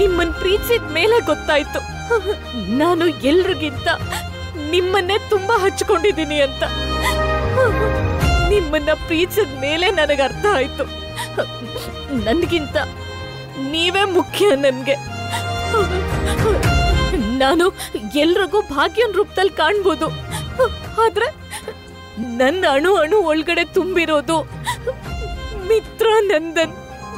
ನಿಮ್ಮನ್ ಪ್ರೀತಿಸಿದ ಮೇಲೆ ಗೊತ್ತಾಯ್ತು ನಾನು ಎಲ್ರಿಗಿಂತ ನಿಮ್ಮನ್ನೇ ತುಂಬಾ ಹಚ್ಕೊಂಡಿದ್ದೀನಿ ಅಂತ ನಿಮ್ಮನ್ನ ಪ್ರೀತಿಸಿದ ಮೇಲೆ ನನಗೆ ಅರ್ಥ ಆಯ್ತು ನನ್ಗಿಂತ ನೀವೇ ಮುಖ್ಯ ನನ್ಗೆ ನಾನು ಎಲ್ರಿಗೂ ಭಾಗ್ಯನ್ ರೂಪದಲ್ಲಿ ಕಾಣ್ಬೋದು ಆದ್ರೆ ನನ್ನ ಅಣು ಅಣು ಒಳಗಡೆ ತುಂಬಿರೋದು ಮಿತ್ರ ನಂದನ್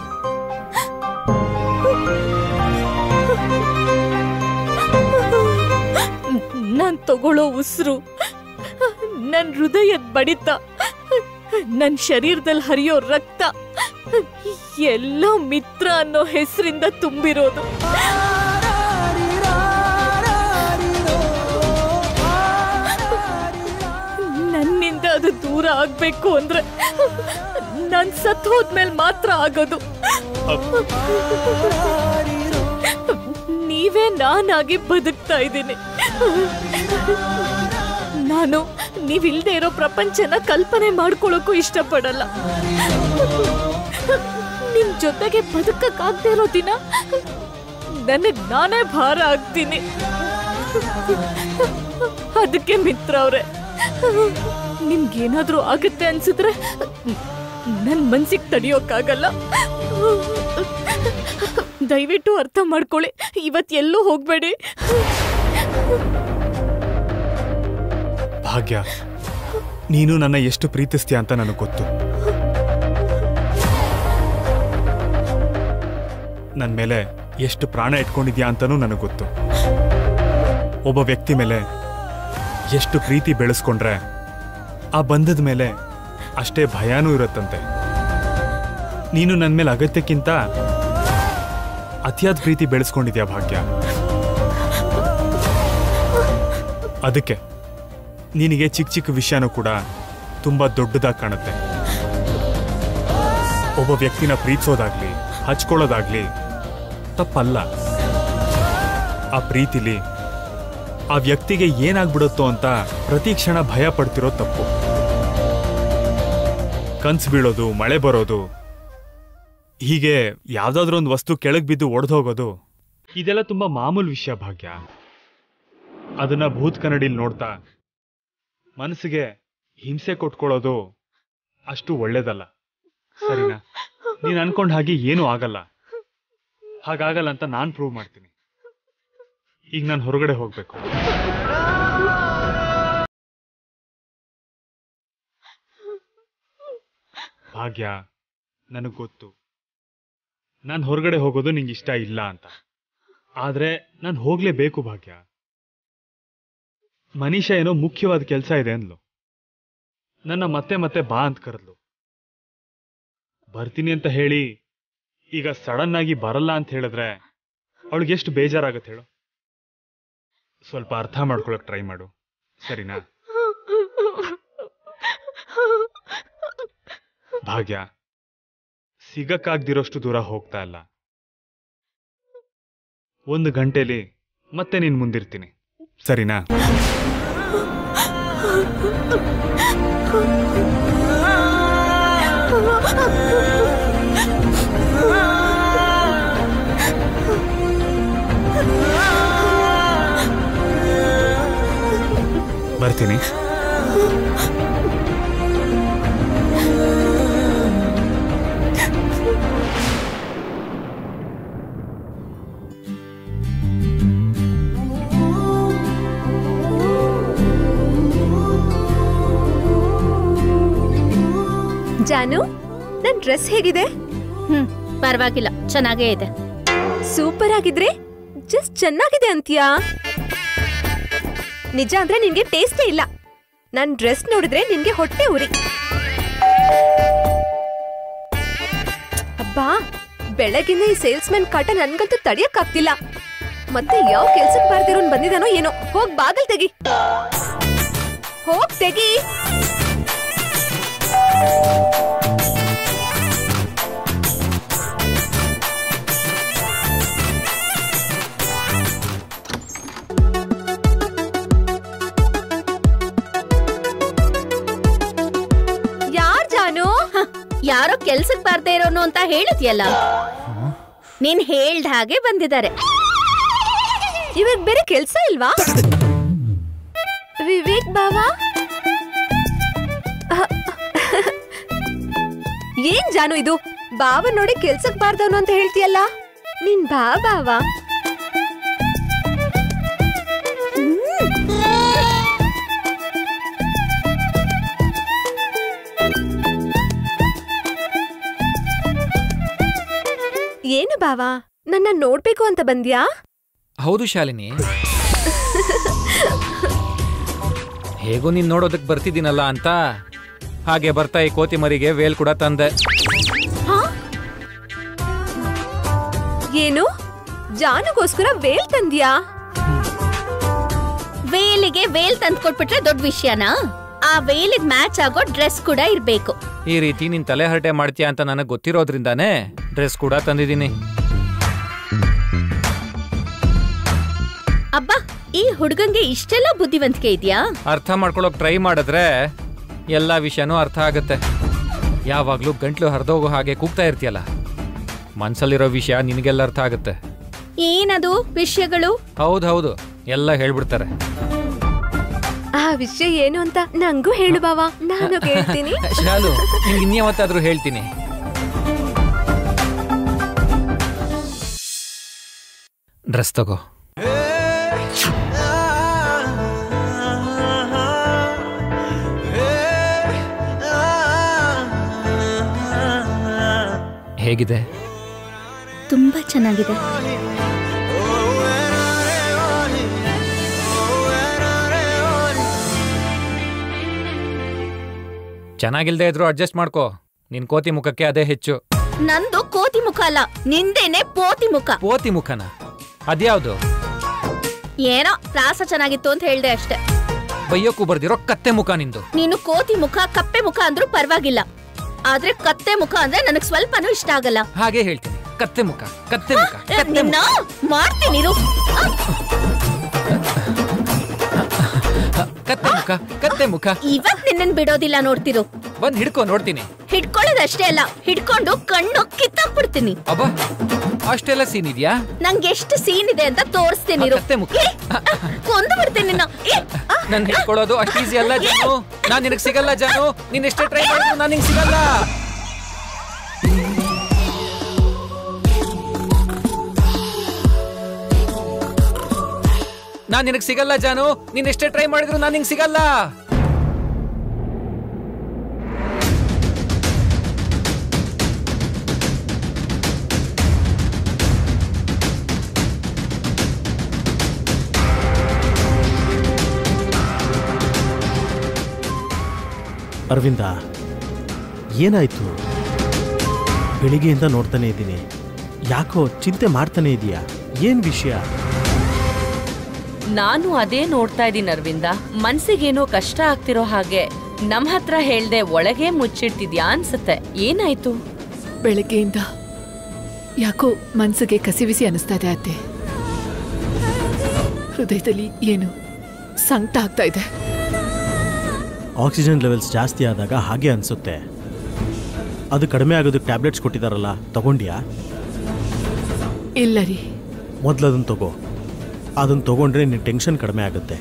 ನಾನ್ ತಗೊಳ್ಳೋ ಉಸಿರು ನನ್ ಹೃದಯದ ಬಡಿತ ನನ್ ಶರೀರದಲ್ಲಿ ಹರಿಯೋ ರಕ್ತ ಎಲ್ಲ ಮಿತ್ರ ಅನ್ನೋ ಹೆಸರಿಂದ ತುಂಬಿರೋದು ನನ್ನಿಂದ ಅದು ದೂರ ಆಗ್ಬೇಕು ಅಂದ್ರೆ ನಾನ್ ಸತ್ ಹೋದ್ಮೇಲೆ ಮಾತ್ರ ಆಗೋದು ನೀವೇ ನಾನಾಗಿ ಬದುಕ್ತಾ ಇದ್ದೀನಿ ನಾನು ನೀವಿಲ್ದೇ ಇರೋ ಪ್ರಪಂಚನ ಕಲ್ಪನೆ ಮಾಡ್ಕೊಳಕ್ಕೂ ಇಷ್ಟಪಡಲ್ಲ ನಿಮ್ ಜೊತೆಗೆ ಬದುಕಕ್ಕಾಗ್ದೇ ಇರೋ ದಿನ ನನಗ್ ನಾನೇ ಭಾರ ಆಗ್ತೀನಿ ಅದಕ್ಕೆ ಮಿತ್ರ ಅವ್ರೆ ನಿಮ್ಗೇನಾದ್ರೂ ಆಗುತ್ತೆ ಅನ್ಸಿದ್ರೆ ನನ್ ಮನ್ಸಿಗೆ ತಡಿಯೋಕ್ಕಾಗಲ್ಲ ದಯವಿಟ್ಟು ಅರ್ಥ ಮಾಡ್ಕೊಳ್ಳಿ ಇವತ್ ಎಲ್ಲೂ ಹೋಗ್ಬೇಡಿ ಭಾಗ್ಯ ನೀನು ನನ್ನ ಎಷ್ಟು ಪ್ರೀತಿಸ್ತೀಯ ಅಂತ ನನಗೆ ಗೊತ್ತು ನನ್ನ ಮೇಲೆ ಎಷ್ಟು ಪ್ರಾಣ ಇಟ್ಕೊಂಡಿದ್ಯಾ ಅಂತನೂ ನನಗೆ ಗೊತ್ತು ಒಬ್ಬ ವ್ಯಕ್ತಿ ಮೇಲೆ ಎಷ್ಟು ಪ್ರೀತಿ ಬೆಳೆಸ್ಕೊಂಡ್ರೆ ಆ ಬಂಧದ ಮೇಲೆ ಅಷ್ಟೇ ಭಯನೂ ಇರುತ್ತಂತೆ ನೀನು ನನ್ನ ಮೇಲೆ ಅಗತ್ಯಕ್ಕಿಂತ ಅತಿಯಾದ ಪ್ರೀತಿ ಬೆಳೆಸ್ಕೊಂಡಿದ್ಯಾ ಭಾಗ್ಯ ಅದಕ್ಕೆ ನಿನಗೆ ಚಿಕ್ಕ ಚಿಕ್ಕ ವಿಷಯನೂ ಕೂಡ ತುಂಬಾ ದೊಡ್ಡದಾಗಿ ಕಾಣುತ್ತೆ ಒಬ್ಬ ವ್ಯಕ್ತಿನ ಪ್ರೀತಿಸೋದಾಗ್ಲಿ ಹಚ್ಕೊಳ್ಳೋದಾಗ್ಲಿ ತಪ್ಪಲ್ಲ ಆ ಪ್ರೀತಿಲಿ ಆ ವ್ಯಕ್ತಿಗೆ ಏನಾಗ್ಬಿಡುತ್ತೋ ಅಂತ ಪ್ರತಿ ಕ್ಷಣ ಭಯ ಪಡ್ತಿರೋ ತಪ್ಪು ಕನ್ಸು ಬೀಳೋದು ಮಳೆ ಬರೋದು ಹೀಗೆ ಯಾವ್ದಾದ್ರೂ ಒಂದು ವಸ್ತು ಕೆಳಗ್ ಬಿದ್ದು ಒಡೆದು ಹೋಗೋದು ಇದೆಲ್ಲ ತುಂಬಾ ಮಾಮೂಲು ವಿಷಯ ಭಾಗ್ಯ ಅದನ್ನ ಭೂತ್ ಕನ್ನಡಿಲ್ ನೋಡ್ತಾ ಮನಸ್ಸಿಗೆ ಹಿಂಸೆ ಕೊಟ್ಕೊಳ್ಳೋದು ಅಷ್ಟು ಒಳ್ಳೇದಲ್ಲ ಸರಿನಾ ನೀನ್ ಅನ್ಕೊಂಡ್ ಹಾಗೆ ಏನೂ ಆಗಲ್ಲ ಹಾಗಾಗಲ್ಲ ಅಂತ ನಾನ್ ಪ್ರೂವ್ ಮಾಡ್ತೀನಿ ಈಗ ನಾನು ಹೊರಗಡೆ ಹೋಗ್ಬೇಕು ಭಾಗ್ಯ ನನಗ್ ಗೊತ್ತು ನಾನು ಹೊರಗಡೆ ಹೋಗೋದು ನಿಂಗೆ ಇಷ್ಟ ಇಲ್ಲ ಅಂತ ಆದ್ರೆ ನಾನು ಹೋಗ್ಲೇಬೇಕು ಭಾಗ್ಯ ಮನೀಷಾ ಏನೋ ಮುಖ್ಯವಾದ ಕೆಲಸ ಇದೆ ಅಂದ್ಲು ನನ್ನ ಮತ್ತೆ ಮತ್ತೆ ಬಾ ಅಂತ ಕರೆದ್ಲು ಬರ್ತೀನಿ ಅಂತ ಹೇಳಿ ಈಗ ಸಡನ್ ಆಗಿ ಬರಲ್ಲ ಅಂತ ಹೇಳಿದ್ರೆ ಅವಳಿಗೆ ಎಷ್ಟು ಬೇಜಾರಾಗತ್ತೆ ಹೇಳು ಸ್ವಲ್ಪ ಅರ್ಥ ಮಾಡ್ಕೊಳಕ್ ಟ್ರೈ ಮಾಡು ಸರಿನಾ ಭಾಗ್ಯ ಸಿಗಕ್ಕಾಗ್ದಿರೋಷ್ಟು ದೂರ ಹೋಗ್ತಾ ಇಲ್ಲ ಒಂದು ಗಂಟೆಲಿ ಮತ್ತೆ ನೀನ್ ಮುಂದಿರ್ತೀನಿ ಸರಿನಾ ಬರ್ತೀನಿ ಜಾನು ನನ್ ಡ್ರೆಸ್ ಹೇಗಿದೆ ಹ್ಮ್ ಪರವಾಗಿಲ್ಲ ಚೆನ್ನಾಗೇ ಇದೆ ಸೂಪರ್ ಆಗಿದ್ರೆ ಜಸ್ಟ್ ಚೆನ್ನಾಗಿದೆ ಅಂತೀಯಾ ನಿಜ ಅಂದ್ರೆ ನಿನ್ಗೆ ಟೇಸ್ಟೇ ಇಲ್ಲ ನನ್ ಡ್ರೆಸ್ ನೋಡಿದ್ರೆ ನಿನ್ಗೆ ಹೊಟ್ಟೆ ಉರಿ ಅಬ್ಬಾ ಬೆಳಗಿನ ಈ ಸೇಲ್ಸ್ಮನ್ ಕಾಟ ನನ್ಗಂತೂ ತಡಿಯಕ್ಕಾಗ್ತಿಲ್ಲ ಮತ್ತೆ ಯಾವ ಕೆಲ್ಸಕ್ ಬಾರ್ದಿರೋನ್ ಬಂದಿದಾನೋ ಏನೋ ಹೋಗ್ ಬಾಗಲ್ ತೆಗಿ ಹೋಗ್ ತೆಗಿ ಯಾರ್ ಜಾನು ಹ, ಯಾರೋ ಕೆಲ್ಸಕ್ ಬರ್ದೇ ಇರೋನು ಅಂತ ಹೇಳಿದ್ಯಲ್ಲ ನೀನ್ ಹೇಳ್ದ ಹಾಗೆ ಬಂದಿದ್ದಾರೆ ಇವಾಗ ಬೇರೆ ಕೆಲ್ಸ ಇಲ್ವಾ ವಿವೇಕ್ ಬಾವಾ ಅಹ್, ಏನ್ ಜಾನು ಇದು ಬಾವ ನೋಡಿ ಕೆಲ್ಸಕ್ ಬಾರ್ದವನು ಅಂತ ಹೇಳ್ತೀಯಲ್ಲ ನೀನ್ ಬಾ ಬಾವಾ ಏನು ಬಾವಾ ನನ್ನ ನೋಡ್ಬೇಕು ಅಂತ ಬಂದ್ಯಾ ಹೌದು ಶಾಲಿನಿ ಹೇಗೂ ನೀನ್ ನೋಡೋದಕ್ ಬರ್ತಿದ್ದೀನಲ್ಲ ಅಂತ ಹಾಗೆ ಬರ್ತಾ ಈ ಕೋತಿ ಮರಿಗೆ ವೇಲ್ ಕೂಡ ತಂದೆ ಏನು ಜಾನುಗೋಸ್ಕರ ವೇಲ್ ತಂದ್ಯಾ ವೇಲಿಗೆ ವೇಲ್ ತಂದ್ಕೊಟ್ಬಿಟ್ರೆ ದೊಡ್ಡ ವಿಷಯನಾ ಆ ವೇಲಿಗ್ ಮ್ಯಾಚ್ ಆಗೋ ಡ್ರೆಸ್ ಕೂಡ ಇರ್ಬೇಕು ಈ ರೀತಿ ನೀನ್ ತಲೆ ಹರಟೆ ಮಾಡ್ತೀಯ ಅಂತ ನನಗೆ ಗೊತ್ತಿರೋದ್ರಿಂದಾನೇ ಡ್ರೆಸ್ ಕೂಡ ತಂದಿದ್ದೀನಿ ಅಬ್ಬಾ ಈ ಹುಡುಗಂಗೆ ಇಷ್ಟೆಲ್ಲ ಬುದ್ಧಿವಂತಿಕೆ ಇದೆಯಾ ಅರ್ಥ ಮಾಡ್ಕೊಳಕ್ ಟ್ರೈ ಮಾಡಿದ್ರೆ ಎಲ್ಲಾ ವಿಷಯನೂ ಅರ್ಥ ಆಗತ್ತೆ ಯಾವಾಗ್ಲೂ ಗಂಟ್ಲು ಹರಿದೋಗೋ ಹಾಗೆ ಕೂಗ್ತಾ ಇರ್ತೀಯಲ್ಲ ಮನ್ಸಲ್ಲಿರೋ ವಿಷಯ ನಿನಗೆಲ್ಲ ಅರ್ಥ ಆಗುತ್ತೆ ಏನದು ವಿಷಯಗಳು ಹೌದು ಹೌದು ಎಲ್ಲ ಹೇಳ್ಬಿಡ್ತಾರೆ ಆ ವಿಷಯ ಏನು ಅಂತ ನಂಗೂ ಹೇಳು ಬಾವಾ ನಾನು ಕೇಳ್ತೀನಿ ಶಾಲು ನಿಂಗೆ ಇನ್ಯಾವತ್ತಾದ್ರೂ ಹೇಳ್ತೀನಿ ಡ್ರೆಸ್ ತಗೋ ಹೇಗಿದೆ ತುಂಬಾ ಚೆನ್ನಾಗಿದೆ ಚೆನ್ನಾಗಿಲ್ದೇ ಇದ್ರು ಅಡ್ಜಸ್ಟ್ ಮಾಡ್ಕೋ ನಿನ್ ಕೋತಿ ಮುಖಕ್ಕೆ ಅದೇ ಹೆಚ್ಚು ನಂದು ಕೋತಿ ಮುಖ ಅಲ್ಲ ನಿಂದೇನೆ ಪೋತಿ ಮುಖ ಕೋತಿ ಮುಖನ ಅದ್ಯಾವ್ದು ಏನೋ ಪ್ರಾಸ ಚೆನ್ನಾಗಿತ್ತು ಅಂತ ಹೇಳ್ದೆ ಅಷ್ಟೇ ಬೈಯೋಕ್ಕೂ ಬರ್ದಿರೋ ಕತ್ತೆ ಮುಖ ನಿಂದು ನೀನು ಕೋತಿ ಮುಖ ಕಪ್ಪೆ ಮುಖ ಅಂದ್ರೂ ಪರವಾಗಿಲ್ಲ ಆದ್ರೆ ಕತ್ತೆ ಮುಖ ಅಂದ್ರೆ ನನಗ್ ಸ್ವಲ್ಪನೂ ಇಷ್ಟ ಆಗಲ್ಲ ಹಾಗೆ ಹೇಳ್ತೀನಿ ಕತ್ತೆ ಮುಖ ಕತ್ತೆ ಮುಖ ಕತ್ತೆ ನಿನ್ನ ಮುಖ ಮಾಡ್ತೀನಿ ಇರು. ಆ, ಕತ್ತೆ ಮುಖ ಕತ್ತೆ ಮುಖ ಇವತ್ ನಿನ್ನನ್ ಬಿಡೋದಿಲ್ಲ ನೋಡ್ತಿರು ಬಂದ್ ಹಿಡ್ಕೊ ನೋಡ್ತೀನಿ ಹಿಡ್ಕೊಳ್ಳೋದಷ್ಟೇ ಅಲ್ಲ ಹಿಡ್ಕೊಂಡು ಕಣ್ಣು ಕಿತ್ತಾಕ್ಬಿಡ್ತೀನಿ ಅಬ್ಬಾ ಅಷ್ಟೆಲ್ಲ ಸೀನ್ ಇದ್ಯಾ ನಂಗೆ ಎಷ್ಟು ಸೀನ್ ಇದೆ ಅಂತ ತೋರಿಸ್ತೀನಿ ಇರು. ಕತ್ತೆ ಮುಖ ಏ, ಕೊಂದು ಬಿಡ್ತೀನಿ ನಿನ್ನ ಏ, ಆ, ನನ್ ಹಿಡ್ಕೊಳ್ಳೋದು ಅಷ್ಟು ಈಸಿ ಅಲ್ಲ ಜಾನು ನಾನ್ ನಿನಗ್ ಸಿಗಲ್ಲ ಜಾನು ನೀನ್ ಎಷ್ಟೇ ಟ್ರೈ ಮಾಡಿದ್ರು ನಾನ್ ನಿಂಗ್ ಸಿಗಲ್ಲ ನಾನ್ ನಿನಗ್ ಸಿಗಲ್ಲ ಜಾನು ನೀನ್ ಎಷ್ಟೇ ಟ್ರೈ ಮಾಡಿದ್ರು ನಾನ್ ನಿಂಗ್ ಸಿಗಲ್ಲ ಅರವಿಂದ ಏನಾಯ್ತು ಬೆಳಿಗ್ಗೆಯಿಂದ ನೋಡ್ತಾನೆ ಇದ್ದೀನಿ ಯಾಕೋ ಚಿಂತೆ ಮಾಡ್ತಾನೆ ಇದೀಯಾ ಏನ್ ವಿಷಯ ನಾನು ಅದೇ ನೋಡ್ತಾ ಇದ್ದೀನಿ ಅರವಿಂದ ಮನ್ಸಿಗೇನೋ ಕಷ್ಟ ಆಗ್ತಿರೋ ಹಾಗೆ ನಮ್ ಹತ್ರ ಹೇಳ್ದೆ ಒಳಗೆ ಮುಚ್ಚಿಡ್ತಿದ್ಯಾ ಅನ್ಸುತ್ತೆ ಏನಾಯ್ತು ಬೆಳಗ್ಗೆಯಿಂದ ಯಾಕೋ ಮನ್ಸಿಗೆ ಕಸಿವಿಸಿ ಅನಿಸ್ತಾ ಇದೆ ಅತ್ತೆ ಹೃದಯದಲ್ಲಿ ಏನು ಸಂಕಟ ಆಗ್ತಾ ಇದೆ ಆಕ್ಸಿಜನ್ ಲೆವೆಲ್ಸ್ ಜಾಸ್ತಿ ಆದಾಗ ಹಾಗೆ ಅನ್ಸುತ್ತೆ ಅದು ಕಡಿಮೆ ಆಗೋದಕ್ಕೆ ಟ್ಯಾಬ್ಲೆಟ್ಸ್ ಕೊಟ್ಟಿದಾರಲ್ಲ ತಗೊಂಡ್ಯಾ ಇಲ್ಲ ರೀ ಮೊದಲು ಅದನ್ನು ತಗೋ ಅದನ್ನು ತಗೊಂಡ್ರೆ ನಿನ್ನ ಟೆನ್ಷನ್ ಕಡಿಮೆ ಆಗುತ್ತೆ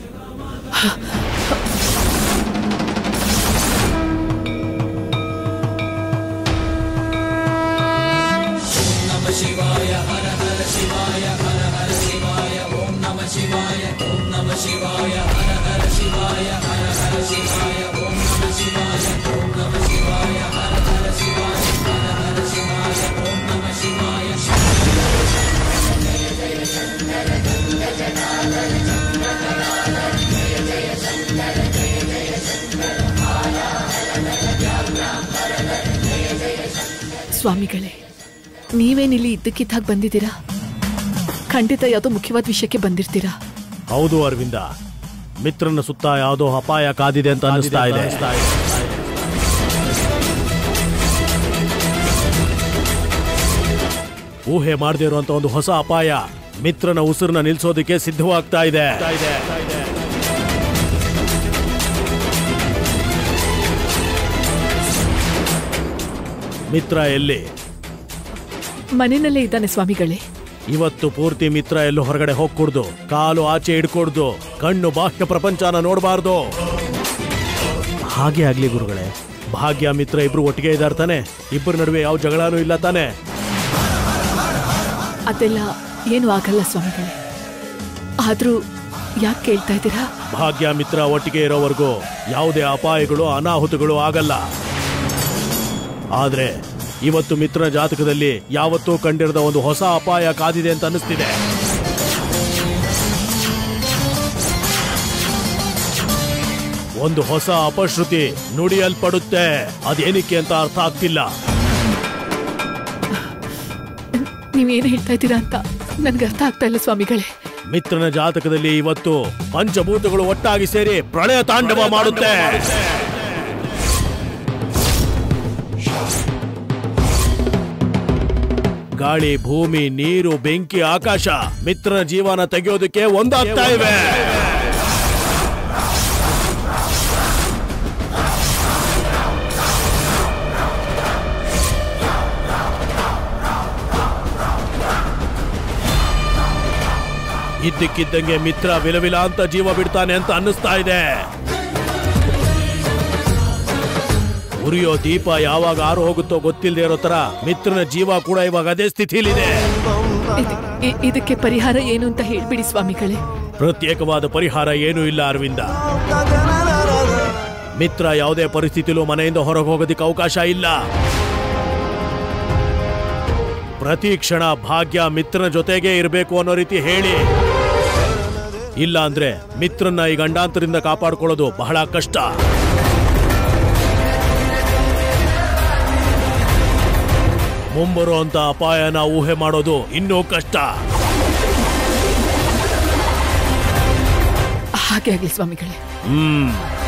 ಸ್ವಾಮಿಗಳೇ ನೀವೇನಿಲ್ಲಿ ಇದ್ದಕ್ಕಿದ್ದಾಗ ಬಂದಿದ್ದೀರಾ ಖಂಡಿತ ಯಾವುದೋ ಮುಖ್ಯವಾದ ವಿಷಯಕ್ಕೆ ಬಂದಿರ್ತೀರಾ ಹೌದು ಅರವಿಂದ ಮಿತ್ರನ ಸುತ್ತ ಯಾವುದೋ ಅಪಾಯ ಕಾದಿದೆ ಅಂತ ಅನಿಸ್ತಾ ಇದೆ ಊಹೆ ಮಾಡದೇ ಇರುವಂತ ಒಂದು ಹೊಸ ಅಪಾಯ ಮಿತ್ರನ ಉಸಿರನ್ನ ನಿಲ್ಸೋದಕ್ಕೆ ಸಿದ್ಧವಾಗ್ತಾ ಇದೆ ಮಿತ್ರ ಎಲ್ಲಿ ಮನೆಯಲ್ಲೇ ಇದ್ದಾನೆ ಸ್ವಾಮಿಗಳೇ ಇವತ್ತು ಪೂರ್ತಿ ಮಿತ್ರ ಎಲ್ಲೂ ಹೊರಗಡೆ ಹೋಗ್ಕೂಡ್ದು ಕಾಲು ಆಚೆ ಇಡ್ಕೊಡ್ದು ಕಣ್ಣು ಬಾಹ್ಯ ಪ್ರಪಂಚನ ನೋಡಬಾರ್ದು ಹಾಗೆ ಆಗ್ಲಿ ಗುರುಗಳೇ ಭಾಗ್ಯ ಮಿತ್ರ ಇಬ್ರು ಒಟ್ಟಿಗೆ ಇದ್ದಾರೆ ತಾನೆ ಇಬ್ಬರ ನಡುವೆ ಯಾವ ಜಗಳನೂ ಇಲ್ಲ ತಾನೆ ಅದೆಲ್ಲ ಏನು ಆಗಲ್ಲ ಸ್ವಾಮಿಗಳೇ ಆದ್ರೂ ಯಾಕೆ ಕೇಳ್ತಾ ಇದ್ದೀರಾ ಭಾಗ್ಯ ಮಿತ್ರ ಒಟ್ಟಿಗೆ ಇರೋವರೆಗೂ ಯಾವುದೇ ಅಪಾಯಗಳು ಅನಾಹುತಗಳು ಆಗಲ್ಲ ಆದ್ರೆ ಇವತ್ತು ಮಿತ್ರನ ಜಾತಕದಲ್ಲಿ ಯಾವತ್ತೂ ಕಂಡಿರದ ಒಂದು ಹೊಸ ಅಪಾಯ ಕಾದಿದೆ ಅಂತ ಅನಿಸ್ತಿದೆ ಒಂದು ಹೊಸ ಅಪಶ್ರುತಿ ನುಡಿಯಲ್ಪಡುತ್ತೆ ಅದೇನಕ್ಕೆ ಅಂತ ಅರ್ಥ ಆಗ್ತಿಲ್ಲ ನೀವೇನು ಹೇಳ್ತಾ ಇದ್ದೀರಾ ಅಂತ ನನ್ಗೆ ಅರ್ಥ ಆಗ್ತಾ ಇಲ್ಲ ಸ್ವಾಮಿಗಳೇ ಮಿತ್ರನ ಜಾತಕದಲ್ಲಿ ಇವತ್ತು ಪಂಚಭೂತಗಳು ಒಟ್ಟಾಗಿ ಸೇರಿ ಪ್ರಳಯ ತಾಂಡವ ಮಾಡುತ್ತೆ ಗಾಳಿ ಭೂಮಿ ನೀರು ಬೆಂಕಿ ಆಕಾಶ ಮಿತ್ರನ ಜೀವನ ತೆಗೆಯೋದಕ್ಕೆ ಒಂದಾಗ್ತಾ ಇವೆ ಇದ್ದಕ್ಕಿದ್ದಂಗೆ ಮಿತ್ರ ವಿಲವಿಲ ಅಂತ ಜೀವ ಬಿಡ್ತಾನೆ ಅಂತ ಅನ್ನಿಸ್ತಾ ಇದೆ ಉರಿಯೋ ದೀಪ ಯಾವಾಗ ಆರು ಹೋಗುತ್ತೋ ಗೊತ್ತಿಲ್ಲದೆ ಇರೋ ತರ ಮಿತ್ರನ ಜೀವ ಕೂಡ ಇವಾಗ ಅದೇ ಸ್ಥಿತಿಲಿದೆ ಇದ್- ಇ- ಇದಕ್ಕೆ ಪರಿಹಾರ ಏನು ಅಂತ ಹೇಳ್ಬಿಡಿ ಸ್ವಾಮಿಗಳೇ ಪ್ರತ್ಯೇಕವಾದ ಪರಿಹಾರ ಏನೂ ಇಲ್ಲ ಅರವಿಂದ ಮಿತ್ರ ಯಾವುದೇ ಪರಿಸ್ಥಿತಿಲೂ ಮನೆಯಿಂದ ಹೊರಗೆ ಹೋಗೋದಕ್ಕೆ ಅವಕಾಶ ಇಲ್ಲ ಪ್ರತಿ ಕ್ಷಣ ಭಾಗ್ಯ ಮಿತ್ರನ ಜೊತೆಗೆ ಇರಬೇಕು ಅನ್ನೋ ರೀತಿ ಹೇಳಿ ಇಲ್ಲ ಅಂದ್ರೆ ಮಿತ್ರನ್ನ ಈ ಗಂಡಾಂತರಿಂದ ಕಾಪಾಡ್ಕೊಳ್ಳೋದು ಬಹಳ ಕಷ್ಟ ಮುಂಬರುವಂತ ಅಪಾಯನ ಊಹೆ ಮಾಡೋದು ಇನ್ನೂ ಕಷ್ಟ ಹಾಗೆ ಆಗ್ಲಿ ಸ್ವಾಮಿಗಳೇ ಹ್ಮ್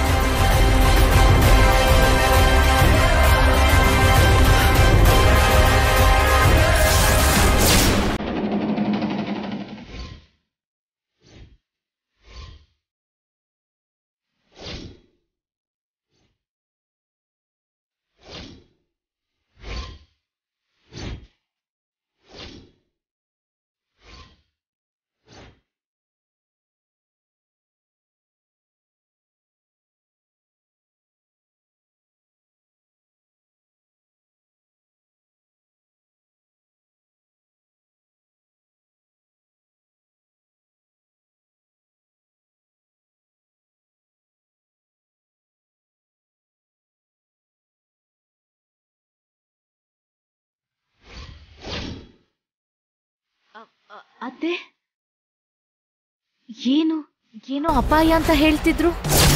ಅತ್ತೆ ಏನು ಏನೋ ಅಪಾಯ ಅಂತ ಹೇಳ್ತಿದ್ರು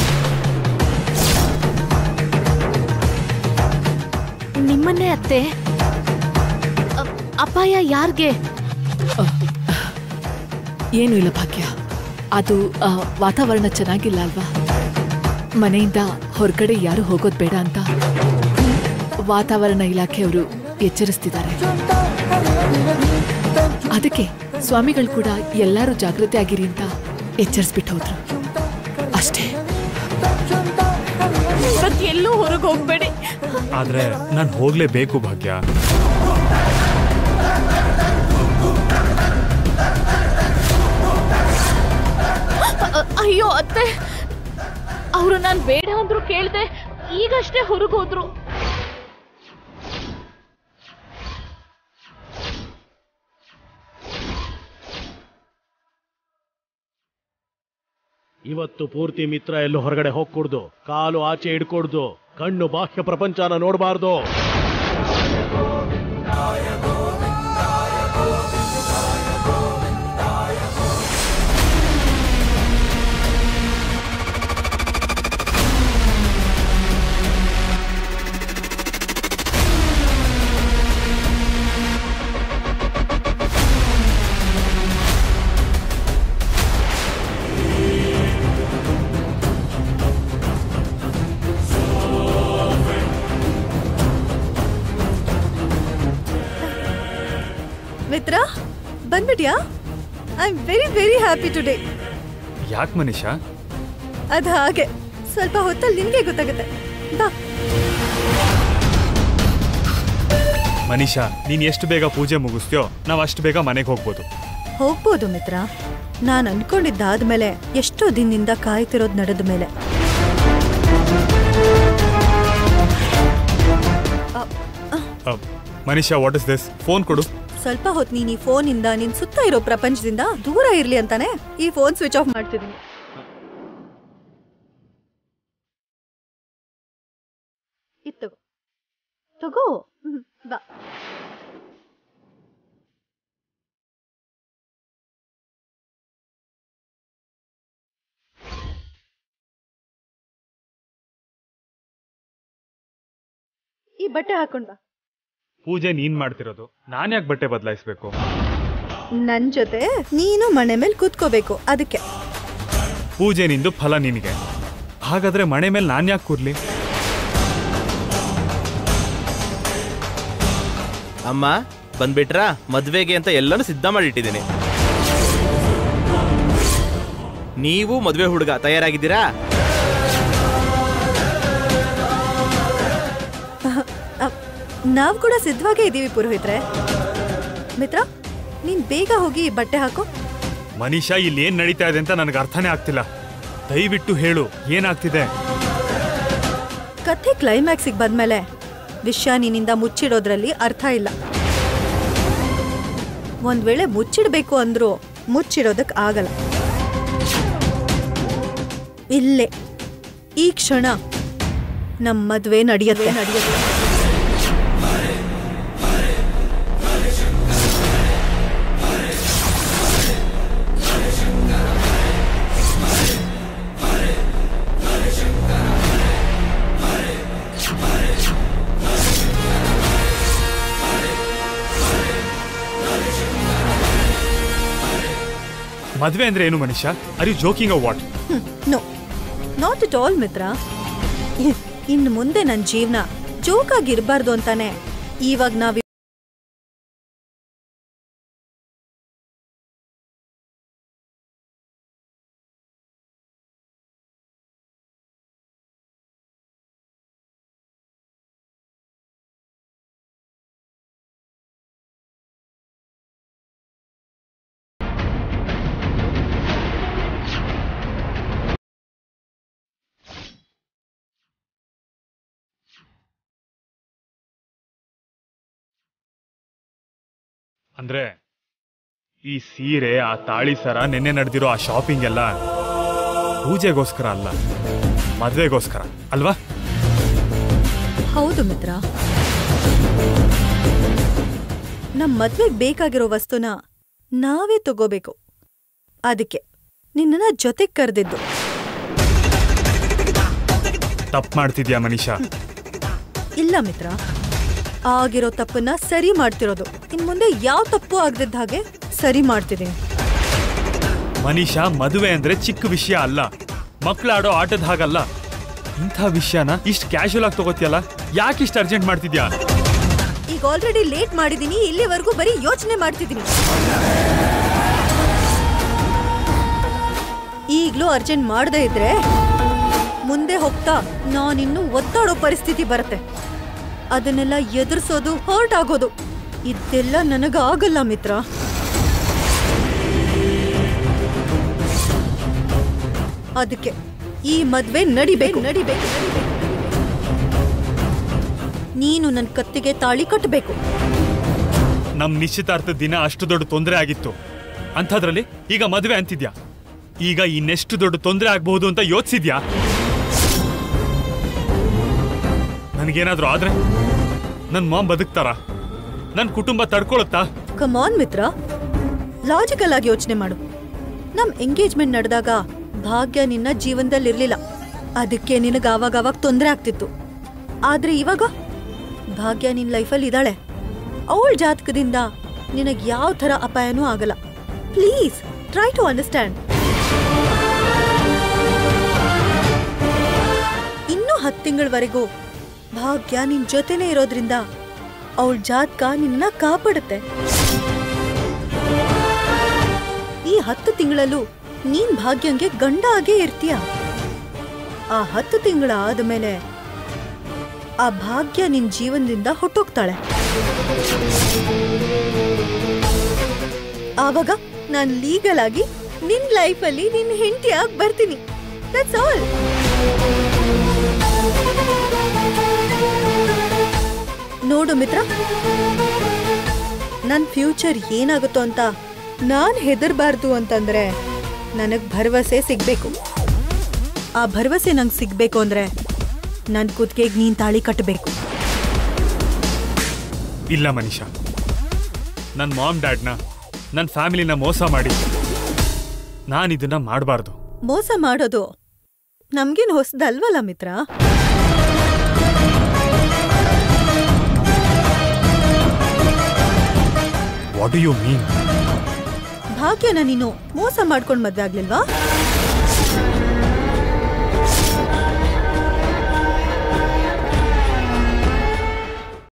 ನಿಮ್ಮನ್ನೇ ಅತ್ತೆ ಅ- ಅಪಾಯ ಯಾರ್ಗೆ ಏನು ಇಲ್ಲ ಭಾಗ್ಯ ಅದು ಆ, ವಾತಾವರಣ ಚೆನ್ನಾಗಿಲ್ಲ ಅಲ್ವಾ ಮನೆಯಿಂದ ಹೊರಗಡೆ ಯಾರು ಹೋಗೋದು ಬೇಡ ಅಂತ ವಾತಾವರಣ ಇಲಾಖೆಯವರು ಎಚ್ಚರಿಸ್ತಿದ್ದಾರೆ ಅದಕ್ಕೆ ಸ್ವಾಮಿಗಳು ಕೂಡ ಎಲ್ಲರೂ ಜಾಗೃತಿ ಆಗಿರಿ ಅಂತ ಎಚ್ಚರಿಸ್ಬಿಟ್ಟು ಹೋದ್ರು ಅಷ್ಟೇ ಇವತ್ತು ಎಲ್ಲೂ ಹೊರಗೆ ಹೋಗ್ಬೇಡಿ ಆದ್ರೆ ನಾನು ಹೋಗ್ಲೇಬೇಕು ಭಾಗ್ಯ ಅ- ಅಯ್ಯೋ ಅತ್ತೆ ಅವರು ನಾನು ಬೇಡ ಅಂದ್ರು ಕೇಳ್ದೆ ಈಗಷ್ಟೇ ಹೊರಗೆ ಹೋದ್ರು ಇವತ್ತು ಪೂರ್ತಿ ಮಿತ್ರ ಎಲ್ಲೂ ಹೊರಗಡೆ ಹೋಗ್ಕೂಡ್ದು ಕಾಲು ಆಚೆ ಇಡ್ಕೊಡ್ದು ಕಣ್ಣು ಬಾಹ್ಯ ಪ್ರಪಂಚನ ನೋಡಬಾರ್ದು ಮಿತ್ರ ಬಂದ್ಬಿಟ್ಯಾ I am very very happy today ಯಾಕೆ ಮನೀಷಾ ಅದು ಹಾಗೆ ಸ್ವಲ್ಪ ಹೊತ್ತಲ್ಲಿ ನಿನ್ಗೆ ಗೊತ್ತಾಗುತ್ತೆ ಬಾ ಮನೀಷಾ ನೀನ್ ಎಷ್ಟು ಬೇಗ ಪೂಜೆ ಮುಗಿಸ್ತೀಯೋ ನಾವ್ ಅಷ್ಟು ಬೇಗ ಮನೆಗೆ ಹೋಗ್ಬೋದು ಹೋಗ್ಬೋದು ಮಿತ್ರ ನಾನು ಅನ್ಕೊಂಡಿದ್ದಾದ್ಮೇಲೆ ಎಷ್ಟೋ ದಿನದಿಂದ ಕಾಯ್ತಿರೋದ್ ನಡೆದ ಮೇಲೆ ಅ, Manisha what is this phone ಕೊಡು ಸ್ವಲ್ಪ ಹೊತ್ತು ನೀನ್ ಈ ಫೋನಿಂದ ನಿನ್ ಸುತ್ತ ಇರೋ ಪ್ರಪಂಚದಿಂದ ದೂರ ಇರ್ಲಿ ಅಂತಾನೆ ಈ ಫೋನ್ ಸ್ವಿಚ್ ಆಫ್ ಮಾಡ್ತಿದ್ದೀನಿ ಇದ್ ತಗೋ ತಗೋ ಹ್ಮ್, ಬಾ ಈ ಬಟ್ಟೆ ಹಾಕೊಂಡ್ ಬಾ ಪೂಜೆ ನೀನ್ ಮಾಡ್ತಿರೋದು ನಾನ್ ಯಾಕೆ ಬಟ್ಟೆ ಬದಲಾಯಿಸ್ಬೇಕು ನನ್ ಜೊತೆ ನೀನು ಮನೆ ಮೇಲೆ ಕೂತ್ಕೋಬೇಕು ಅದಕ್ಕೆ ಪೂಜೆ ನಿಂದು ಫಲ ನಿನಗೆ ಹಾಗಾದ್ರೆ ಮನೆ ಮೇಲೆ ನಾನ್ ಯಾಕೆ ಕೂರ್ಲಿ ಅಮ್ಮ ಬಂದ್ಬಿಟ್ರಾ ಮದ್ವೆಗೆ ಅಂತ ಎಲ್ಲನೂ ಸಿದ್ಧ ಮಾಡಿಟ್ಟಿದ್ದೀನಿ ನೀವು ಮದ್ವೆ ಹುಡುಗ ತಯಾರಾಗಿದ್ದೀರಾ ನಾವ್ ಕೂಡ ಸಿದ್ಧವಾಗೇ ಇದ್ದೀವಿ ಪುರೋಹಿತ್ರೆ ಮಿತ್ರ ನೀನ್ ಬೇಗ ಹೋಗಿ ಈ ಬಟ್ಟೆ ಹಾಕೋ ಮನೀಷಾ ಇಲ್ಲಿ ಏನ್ ನಡೀತಾ ಇದೆ ಅಂತ ನನಗೆ ಅರ್ಥನೇ ಆಗ್ತಿಲ್ಲ ದಯವಿಟ್ಟು ಹೇಳು ಏನಾಗ್ತಿದೆ ಕಥೆ ಕ್ಲೈಮ್ಯಾಕ್ಸಿಗೆ ಬಂದ್ಮೇಲೆ ವಿಷಯ ನಿನ್ನಿಂದ ಮುಚ್ಚಿಡೋದ್ರಲ್ಲಿ ಅರ್ಥ ಇಲ್ಲ ಒಂದ್ ವೇಳೆ ಮುಚ್ಚಿಡ್ಬೇಕು ಅಂದ್ರೂ ಮುಚ್ಚಿಡೋದಕ್ ಆಗಲ್ಲ ಇಲ್ಲೇ ಈ ಕ್ಷಣ ನಮ್ ಮದ್ವೆ ನಡೆಯತ್ತೆ ನಡೆಯುತ್ತೆ ಮದ್ವೆ ಅಂದ್ರೆ ಏನು ಮನೀಷಾ ಅರ್ ಯು ಜೋಕಿಂಗ್ ಅ what no not at all ಮಿತ್ರ ಇನ್ನು ಮುಂದೆ ನನ್ನ ಜೀವನ ಜೋಕಾಗಿರ್ಬಾರ್ದು ಅಂತಾನೆ ಇವಾಗ ನಾವ್ ಅಂದ್ರೆ ಈ ಸೀರೆ ಆ ತಾಳಿ ಸರ ನಿನ್ನೆ ನಡೆದಿರೋ ಆ ಶಾಪಿಂಗ್ ಎಲ್ಲ ಪೂಜೆಗೋಸ್ಕರ ಅಲ್ಲ ಮದ್ವೆಗೋಸ್ಕರ ಅಲ್ವಾ ಹೌದು ಮಿತ್ರ ನಮ್ ಮದ್ವೆಗ್ ಬೇಕಾಗಿರೋ ವಸ್ತುನ ನಾವೇ ತಗೋಬೇಕು ಅದಕ್ಕೆ ನಿನ್ನನ್ನ ಜೊತೆಗ್ ಕರೆದಿದ್ದು ತಪ್ಪು ಮಾಡ್ತಿದ್ಯಾ ಮನೀಷಾ ಇಲ್ಲ ಮಿತ್ರ ಆಗಿರೋ ತಪ್ಪನ್ನ ಸರಿ ಮಾಡ್ತಿರೋದು ಇನ್ ಮುಂದೆ ಯಾವ ತಪ್ಪು ಆಗದಿದ್ದ ಹಾಗೆ ಸರಿ ಮಾಡ್ತಿದ್ದೀನಿ ಮನೀಷಾ ಮದುವೆ ಅಂದ್ರೆ ಚಿಕ್ಕ ವಿಷಯ ಅಲ್ಲ ಮಕ್ಳು ಆಡೋ ಆಟದ ಹಾಗಲ್ಲ ಇಂಥ ವಿಷಯನ ಇಷ್ಟು ಕ್ಯಾಶುಯಲ್ ಆಗಿ ತಗೋತಿಯಲ್ಲ ಯಾಕೆ ಇಷ್ಟು ಅರ್ಜೆಂಟ್ ಮಾಡ್ತಿದ್ಯಾ ಈಗ ಆಲ್ರೆಡಿ ಲೇಟ್ ಮಾಡಿದೀನಿ ಇಲ್ಲಿವರೆಗೂ ಬರೀ ಯೋಚನೆ ಮಾಡ್ತಿದ್ದೀನಿ ಈಗ್ಲೂ ಅರ್ಜೆಂಟ್ ಮಾಡದೇ ಇದ್ರೆ ಮುಂದೆ ಹೋಗ್ತಾ ನಾನಿನ್ನೂ ಒತ್ತಾಡೋ ಪರಿಸ್ಥಿತಿ ಬರುತ್ತೆ ಅದನ್ನೆಲ್ಲ ಎದುರಿಸೋದು ಹರ್ಟ್ ಆಗೋದು ಇದೆಲ್ಲ ನನಗಾಗಲ್ಲ ಮಿತ್ರ ಅದಕ್ಕೆ ಈ ಮದ್ವೆ ನಡಿಬೇಕು ನಡಿಬೇಕು ನಡಿಬೇಕು ನೀನು ನನ್ನ ಕತ್ತಿಗೆ ತಾಳಿ ಕಟ್ಟಬೇಕು ನಮ್ ನಿಶ್ಚಿತಾರ್ಥ ದಿನ ಅಷ್ಟು ದೊಡ್ಡ ತೊಂದರೆ ಆಗಿತ್ತು ಅಂಥದ್ರಲ್ಲಿ ಈಗ ಮದುವೆ ಅಂತಿದ್ಯಾ ಈಗ ಇನ್ನೆಷ್ಟು ದೊಡ್ಡ ತೊಂದರೆ ಆಗ್ಬಹುದು ಅಂತ ಯೋಚಿಸಿದ್ಯಾ ನನಗೇನಾದ್ರೂ ಆದ್ರೆ ನನ್ ಮಾಮ್ ಬದುಕ್ತಾರ ನನ್ ಕುಟುಂಬ ತಡ್ಕೊಳುತ್ತಾ ಕಮಾನ್ ಮಿತ್ರ ಲಾಜಿಕಲ್ ಆಗಿ ಯೋಚನೆ ಮಾಡು ನಮ್ ಎಂಗೇಜ್ಮೆಂಟ್ ನಡೆದಾಗ ಭಾಗ್ಯ ನಿನ್ನ ಜೀವನದಲ್ಲಿರ್ಲಿಲ್ಲ ಅದಕ್ಕೆ ನಿನಗ ಆವಾಗ ಆವಾಗ ತೊಂದರೆ ಆಗ್ತಿತ್ತು ಆದ್ರೆ ಇವಾಗ ಭಾಗ್ಯ ನಿನ್ ಲೈಫಲ್ಲಿ ಇದ್ದಾಳೆ ಅವಳ ಜಾತಕದಿಂದ ನಿನಗ್ ಯಾವ ಥರ ಅಪಾಯನೂ ಆಗಲ್ಲ ಪ್ಲೀಸ್ ಟ್ರೈ ಟು ಅಂಡರ್ಸ್ಟ್ಯಾಂಡ್ ಇನ್ನೂ ಹತ್ತು ತಿಂಗಳವರೆಗೂ ಭಾಗ್ಯ ನಿನ್ ಜೊತೆನೇ ಇರೋದ್ರಿಂದ ಅವಳ ಜಾತಕ ನಿನ್ನ ಕಾಪಾಡುತ್ತೆ ಈ ಹತ್ತು ತಿಂಗಳಲ್ಲೂ ನೀನ್ ಭಾಗ್ಯಂಗೆ ಗಂಡ ಆಗೇ ಇರ್ತೀಯ ಆ ಹತ್ತು ತಿಂಗಳ ಆದ್ಮೇಲೆ ಆ ಭಾಗ್ಯ ನಿನ್ ಜೀವನದಿಂದ ಹೊಟ್ಟೋಗ್ತಾಳೆ ಆವಾಗ ನಾನ್ ಲೀಗಲ್ ಆಗಿ ನಿನ್ ಲೈಫಲ್ಲಿ ನಿನ್ ಹೆಂಡತಿಯಾಗಿ ಬರ್ತೀನಿ ದಟ್ಸ್ ಆಲ್ ನೋಡು ಮಿತ್ರ ನನ್ ಫ್ಯೂಚರ್ ಏನಾಗುತ್ತೋ ಅಂತ ನಾನ್ ಹೆದರ್ಬಾರ್ದು ಅಂತಂದ್ರೆ ನನಗ್ ಭರವಸೆ ಸಿಗ್ಬೇಕು ಆ ಭರವಸೆ ನಂಗೆ ಸಿಗ್ಬೇಕು ಅಂದ್ರೆ ನನ್ ಕುತ್ತಿಗೆಗೆ ನೀನ್ ತಾಳಿ ಕಟ್ಟಬೇಕು ಇಲ್ಲ ಮನೀಷಾ ನನ್ನ ಮಾಮ್ ಡ್ಯಾಡ್ನ ನನ್ನ ಫ್ಯಾಮಿಲಿನ ಮೋಸ ಮಾಡಿ ನಾನು ಇದನ್ನ ಮಾಡಬಾರ್ದು ಮೋಸ ಮಾಡೋದು ನಮ್ಗೇನ್ ಹೊಸದಲ್ವಲ್ಲ ಮಿತ್ರ ವಾಟ್ ಯು ಮೀನ್ ಭಾಗ್ಯನ ನೀನು ಮೋಸ ಮಾಡ್ಕೊಂಡ್ ಮದ್ವೆ ಆಗ್ಲಿಲ್ವಾ